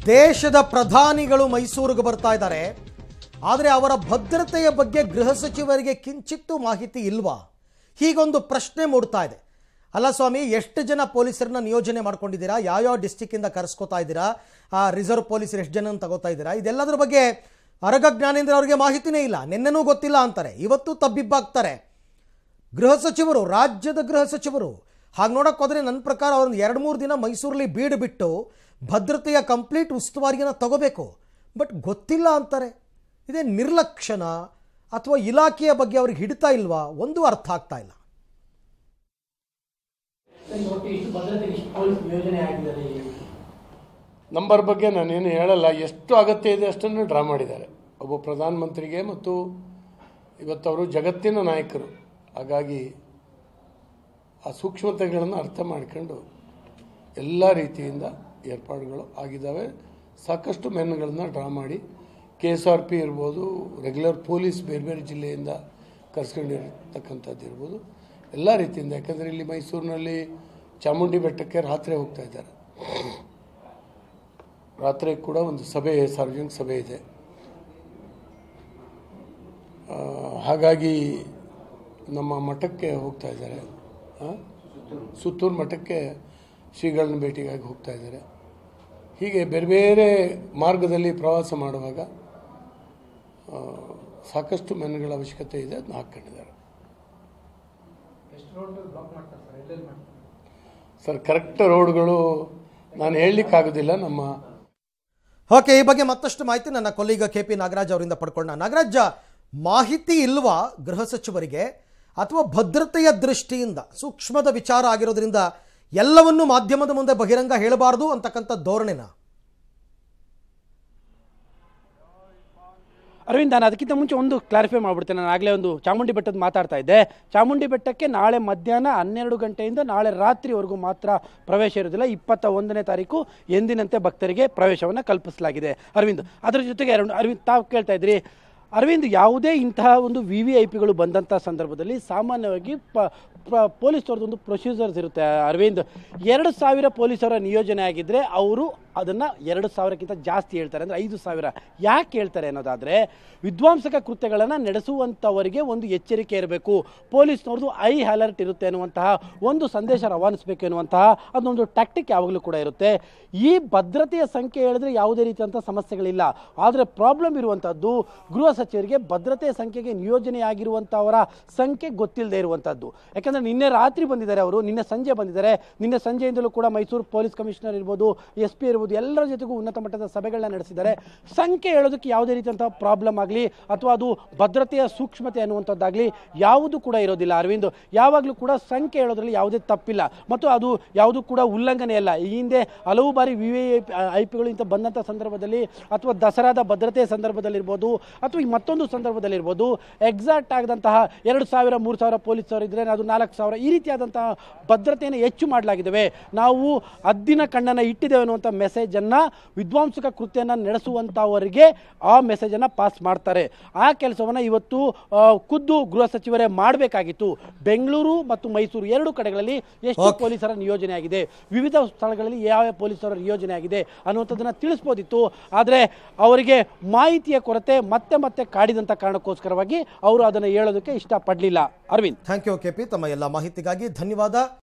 ದೇಶದ ಪ್ರಧಾನಿಗಳು ಮೈಸೂರಿಗೆ ಬರ್ತಾ ಇದ್ದಾರೆ ಆದರೆ ಅವರ ಭದ್ರತೆಯ ಬಗ್ಗೆ ಗೃಹ ಸಚಿವರಿಗೆ ಕಿಂಚಿತ್ತೂ ಮಾಹಿತಿ ಇಲ್ವಾ ಹೀಗೊಂದು ಪ್ರಶ್ನೆ ಮೂಡ್ತಾ ಇದೆ ಅಲ್ಲ ಸ್ವಾಮಿ ಎಷ್ಟು ಜನ ಪೊಲೀಸರನ್ನ ನಿಯೋಜನೆ ಮಾಡ್ಕೊಂಡಿದ್ದೀರಾ ಯಾವ್ಯಾವ ಡಿಸ್ಟಿಕ್ಕಿಂದ ಕರೆಸ್ಕೋತಾ ಇದ್ದೀರಾ ಆ ರಿಸರ್ವ್ ಪೊಲೀಸರು ಎಷ್ಟು ಜನ ತಗೋತಾ ಇದ್ದೀರಾ ಇದೆಲ್ಲದ್ರ ಬಗ್ಗೆ ಅರಗ ಜ್ಞಾನೇಂದ್ರ ಅವರಿಗೆ ಮಾಹಿತಿನೇ ಇಲ್ಲ ನಿನ್ನೆನೂ ಗೊತ್ತಿಲ್ಲ ಅಂತಾರೆ ಇವತ್ತು ತಬ್ಬಿಬ್ಬಾಗ್ತಾರೆ ಗೃಹ ಸಚಿವರು ರಾಜ್ಯದ ಗೃಹ ಸಚಿವರು ಹಾಗೆ ನೋಡಕ್ಕೆ ಹೋದರೆ ನನ್ನ ಪ್ರಕಾರ ಅವ್ರೊಂದು ಎರಡು ಮೂರು ದಿನ ಮೈಸೂರಲ್ಲಿ ಬೀಡು ಬಿಟ್ಟು ಭದ್ರತೆಯ ಕಂಪ್ಲೀಟ್ ಉಸ್ತುವಾರಿಯನ್ನು ತಗೋಬೇಕು ಬಟ್ ಗೊತ್ತಿಲ್ಲ ಅಂತಾರೆ ಇದೇ ನಿರ್ಲಕ್ಷಣ ಅಥವಾ ಇಲಾಖೆಯ ಬಗ್ಗೆ ಅವ್ರಿಗೆ ಹಿಡಿತಾ ಇಲ್ವಾ ಒಂದು ಅರ್ಥ ಆಗ್ತಾ ಇಲ್ಲ ಸರಿ ಒಟ್ಟು ಇಷ್ಟು ಭದ್ರತೆಗೆ ಇಷ್ಟು ಪೊಲೀಸ್ ಯೋಜನೆ ಆಗಿದ್ದಾರೆ ನಂಬರ್ ಬಗ್ಗೆ ನಾನೇನು ಹೇಳಲ್ಲ ಎಷ್ಟು ಅಗತ್ಯ ಇದೆ ಅಷ್ಟನ್ನು ಡ್ರಾ ಮಾಡಿದ್ದಾರೆ ಒಬ್ಬ ಪ್ರಧಾನಮಂತ್ರಿಗೆ ಮತ್ತು ಇವತ್ತವರು ಜಗತ್ತಿನ ನಾಯಕರು ಹಾಗಾಗಿ ಆ ಸೂಕ್ಷ್ಮತೆಗಳನ್ನು ಅರ್ಥ ಮಾಡ್ಕೊಂಡು ಎಲ್ಲ ರೀತಿಯಿಂದ ಏರ್ಪಾಡುಗಳು ಆಗಿದ್ದಾವೆ ಸಾಕಷ್ಟು ಮೆನ್ಗಳನ್ನು ಡ್ರಾ ಮಾಡಿ ಕೆ ಎಸ್ ಆರ್ ಪಿ ಇರ್ಬೋದು ರೆಗ್ಯುಲರ್ ಪೊಲೀಸ್ ಬೇರೆ ಬೇರೆ ಜಿಲ್ಲೆಯಿಂದ ಕರ್ಸ್ಕೊಂಡಿರ್ತಕ್ಕಂಥದ್ದು ಇರ್ಬೋದು ಎಲ್ಲ ರೀತಿಯಿಂದ ಯಾಕಂದರೆ ಇಲ್ಲಿ ಮೈಸೂರಿನಲ್ಲಿ ಚಾಮುಂಡಿ ಬೆಟ್ಟಕ್ಕೆ ರಾತ್ರಿ ಹೋಗ್ತಾ ಇದ್ದಾರೆ ರಾತ್ರಿ ಕೂಡ ಒಂದು ಸಭೆ ಸಾರ್ವಜನಿಕ ಸಭೆ ಇದೆ ಆ, ಹಾಗಾಗಿ ನಮ್ಮ ಮಠಕ್ಕೆ ಹೋಗ್ತಾ ಇದ್ದಾರೆ ಆ? ಸುತ್ತೂರು ಮಠಕ್ಕೆ ಶ್ರೀಗಳನ್ನ ಭೇಟಿಗಾಗಿ ಹೋಗ್ತಾ ಇದ್ದಾರೆ ಹೀಗೆ ಬೇರೆ ಬೇರೆ ಮಾರ್ಗದಲ್ಲಿ ಪ್ರವಾಸ ಮಾಡುವಾಗ ಆ, ಸಾಕಷ್ಟು ಮೆನ್ಗಳ ಅವಶ್ಯಕತೆ ಇದೆ ಅದನ್ನ ಹಾಕ್ಕೊಂಡಿದ್ದಾರೆ ಸರ್ ಕರೆಕ್ಟ್ ರೋಡ್ಗಳು ನಾನು ಹೇಳಲಿಕ್ಕಾಗೋದಿಲ್ಲ ನಮ್ಮ ಓಕೆ ಈ ಬಗ್ಗೆ ಮತ್ತಷ್ಟು ಮಾಹಿತಿ ನನ್ನ ಕೊಲ್ಲಿಗ ಕೆ ಪಿ ನಾಗರಾಜ್ ಅವರಿಂದ ಪಡ್ಕೊಳ್ಳೋಣ ನಾಗರಾಜ್ ಮಾಹಿತಿ ಇಲ್ವಾ ಗೃಹ ಸಚಿವರಿಗೆ ಅಥವಾ ಭದ್ರತೆಯ ದೃಷ್ಟಿಯಿಂದ ಸೂಕ್ಷ್ಮದ ವಿಚಾರ ಆಗಿರೋದ್ರಿಂದ ಎಲ್ಲವನ್ನೂ ಮಾಧ್ಯಮದ ಮುಂದೆ ಬಹಿರಂಗ ಹೇಳಬಾರದು ಅಂತಕ್ಕಂಥ ಧೋರಣೆನ ಅರವಿಂದ್ ನಾನು ಅದಕ್ಕಿಂತ ಮುಂಚೆ ಒಂದು ಕ್ಲಾರಿಫೈ ಮಾಡ್ಬಿಡ್ತೇನೆ ನಾನು ಆಗಲೇ ಒಂದು ಚಾಮುಂಡಿ ಬೆಟ್ಟದ ಮಾತಾಡ್ತಾ ಇದ್ದೆ ಚಾಮುಂಡಿ ಬೆಟ್ಟಕ್ಕೆ ನಾಳೆ ಮಧ್ಯಾಹ್ನ ಹನ್ನೆರಡು ಗಂಟೆಯಿಂದ ನಾಳೆ ರಾತ್ರಿವರೆಗೂ ಮಾತ್ರ ಪ್ರವೇಶ ಇರೋದಿಲ್ಲ ಇಪ್ಪತ್ತ ಒಂದನೇ ತಾರೀಕು ಎಂದಿನಂತೆ ಭಕ್ತರಿಗೆ ಪ್ರವೇಶವನ್ನು ಕಲ್ಪಿಸಲಾಗಿದೆ ಅರವಿಂದ್ ಅದರ ಜೊತೆಗೆ ಅರವಿಂದ್ ಅರವಿಂದ್ ತಾವು ಕೇಳ್ತಾ ಇದ್ರಿ ಅರವಿಂದ್ ಯಾವುದೇ ಇಂತಹ ಒಂದು ವಿ ವಿ ಐ ಪಿಗಳು ಬಂದಂಥ ಸಂದರ್ಭದಲ್ಲಿ ಸಾಮಾನ್ಯವಾಗಿ ಪ ಪ- ಪೊಲೀಸರದೊಂದು ಪ್ರೊಸೀಜರ್ಸ್ ಇರುತ್ತೆ ಅರವಿಂದ್ ಎರಡು ಸಾವಿರ ಪೊಲೀಸರ ನಿಯೋಜನೆ ಆಗಿದ್ದರೆ ಅವರು ಅದನ್ನು ಎರಡು ಸಾವಿರಕ್ಕಿಂತ ಜಾಸ್ತಿ ಹೇಳ್ತಾರೆ ಅಂದರೆ ಐದು ಸಾವಿರ ಯಾಕೆ ಹೇಳ್ತಾರೆ ಅನ್ನೋದಾದರೆ ವಿಧ್ವಂಸಕ ಕೃತ್ಯಗಳನ್ನು ನಡೆಸುವಂಥವರಿಗೆ ಒಂದು ಎಚ್ಚರಿಕೆ ಇರಬೇಕು ಪೊಲೀಸ್ನವ್ರದ್ದು ಐ ಅಲರ್ಟ್ ಇರುತ್ತೆ ಅನ್ನುವಂತಹ ಒಂದು ಸಂದೇಶ ರವಾನಿಸಬೇಕು ಎನ್ನುವಂತಹ ಅದೊಂದು ಟ್ಯಾಕ್ಟಿಕ್ ಯಾವಾಗಲೂ ಕೂಡ ಇರುತ್ತೆ ಈ ಭದ್ರತೆಯ ಸಂಖ್ಯೆ ಹೇಳಿದ್ರೆ ಯಾವುದೇ ರೀತಿಯಂಥ ಸಮಸ್ಯೆಗಳಿಲ್ಲ ಆದರೆ ಪ್ರಾಬ್ಲಮ್ ಇರುವಂಥದ್ದು ಗೃಹ ಸಚಿವರಿಗೆ ಭದ್ರತೆಯ ಸಂಖ್ಯೆಗೆ ನಿಯೋಜನೆಯಾಗಿರುವಂಥವರ ಸಂಖ್ಯೆ ಗೊತ್ತಿಲ್ಲದೆ ಇರುವಂಥದ್ದು ಯಾಕಂದರೆ ನಿನ್ನೆ ರಾತ್ರಿ ಬಂದಿದ್ದಾರೆ ಅವರು ನಿನ್ನೆ ಸಂಜೆ ಬಂದಿದ್ದಾರೆ ನಿನ್ನೆ ಸಂಜೆಯಿಂದಲೂ ಕೂಡ ಮೈಸೂರು ಪೊಲೀಸ್ ಕಮಿಷನರ್ ಇರ್ಬೋದು ಎಸ್ ಪಿ ಇರ್ಬೋದು ಎಲ್ಲರ ಜೊತೆಗೂ ಉನ್ನತ ಮಟ್ಟದ ಸಭೆಗಳನ್ನ ನಡೆಸಿದ್ದಾರೆ ಸಂಖ್ಯೆ ಹೇಳೋದಕ್ಕೆ ಯಾವುದೇ ರೀತಿಯಂತಹ ಪ್ರಾಬ್ಲಮ್ ಆಗಲಿ ಅಥವಾ ಅದು ಭದ್ರತೆಯ ಸೂಕ್ಷ್ಮತೆ ಅನ್ನುವಂಥದ್ದಾಗಲಿ ಯಾವುದು ಕೂಡ ಇರೋದಿಲ್ಲ ಅರವಿಂದ್ ಯಾವಾಗಲೂ ಕೂಡ ಸಂಖ್ಯೆ ಹೇಳೋದ್ರಲ್ಲಿ ಯಾವುದೇ ತಪ್ಪಿಲ್ಲ ಮತ್ತು ಅದು ಯಾವುದು ಕೂಡ ಉಲ್ಲಂಘನೆ ಅಲ್ಲ ಈ ಹಿಂದೆ ಹಲವು ಬಾರಿ ವಿ ವಿ ಐ ಪಿಗಳು ಇಂಥ ಬಂದಂಥ ಸಂದರ್ಭದಲ್ಲಿ ಅಥವಾ ದಸರಾದ ಭದ್ರತೆಯ ಸಂದರ್ಭದಲ್ಲಿರ್ಬೋದು ಅಥವಾ ಈ ಮತ್ತೊಂದು ಸಂದರ್ಭದಲ್ಲಿರ್ಬೋದು ಎಕ್ಸಾಕ್ಟ್ ಆಗದಂತಹ ಎರಡು ಸಾವಿರ ಮೂರು ಸಾವಿರ ಪೊಲೀಸರು ಇದ್ದರೆ ಅದು ನಾಲ್ಕು ಸಾವಿರ ಈ ರೀತಿಯಾದಂತಹ ಭದ್ರತೆಯನ್ನು ಹೆಚ್ಚು ಮಾಡಲಾಗಿದ್ದೇವೆ ನಾವು ಹದ್ದಿನ ಕಣ್ಣನ್ನು ಇಟ್ಟಿದ್ದೇವೆ ಅನ್ನುವಂಥ ಮೆಸೇಜನ್ನು ವಿಧ್ವಂಸಕ ಕೃತ್ಯನ ನಡೆಸುವಂಥವರಿಗೆ ಆ ಮೆಸೇಜನ್ನು ಪಾಸ್ ಮಾಡ್ತಾರೆ ಆ ಕೆಲಸವನ್ನು ಇವತ್ತು ಆ, ಖುದ್ದು ಗೃಹ ಸಚಿವರೇ ಮಾಡಬೇಕಾಗಿತ್ತು ಬೆಂಗಳೂರು ಮತ್ತು ಮೈಸೂರು ಎರಡು ಕಡೆಗಳಲ್ಲಿ ಎಷ್ಟು Okay. ಪೊಲೀಸರ ನಿಯೋಜನೆ ಆಗಿದೆ ವಿವಿಧ ಸ್ಥಳಗಳಲ್ಲಿ ಯಾವ ಯಾವ ಪೊಲೀಸರ ನಿಯೋಜನೆ ಆಗಿದೆ ಅನ್ನುವಂಥದ್ದನ್ನು ತಿಳಿಸ್ಬೋದಿತ್ತು ಆದರೆ ಅವರಿಗೆ ಮಾಹಿತಿಯ ಕೊರತೆ ಮತ್ತೆ ಮತ್ತೆ ಕಾಡಿದಂಥ ಕಾರಣಕ್ಕೋಸ್ಕರವಾಗಿ ಅವರು ಅದನ್ನು ಹೇಳೋದಕ್ಕೆ ಇಷ್ಟಪಡಲಿಲ್ಲ Arvind thank you K P ತಮ್ಮ ಎಲ್ಲ ಮಾಹಿತಿಗಾಗಿ ಧನ್ಯವಾದ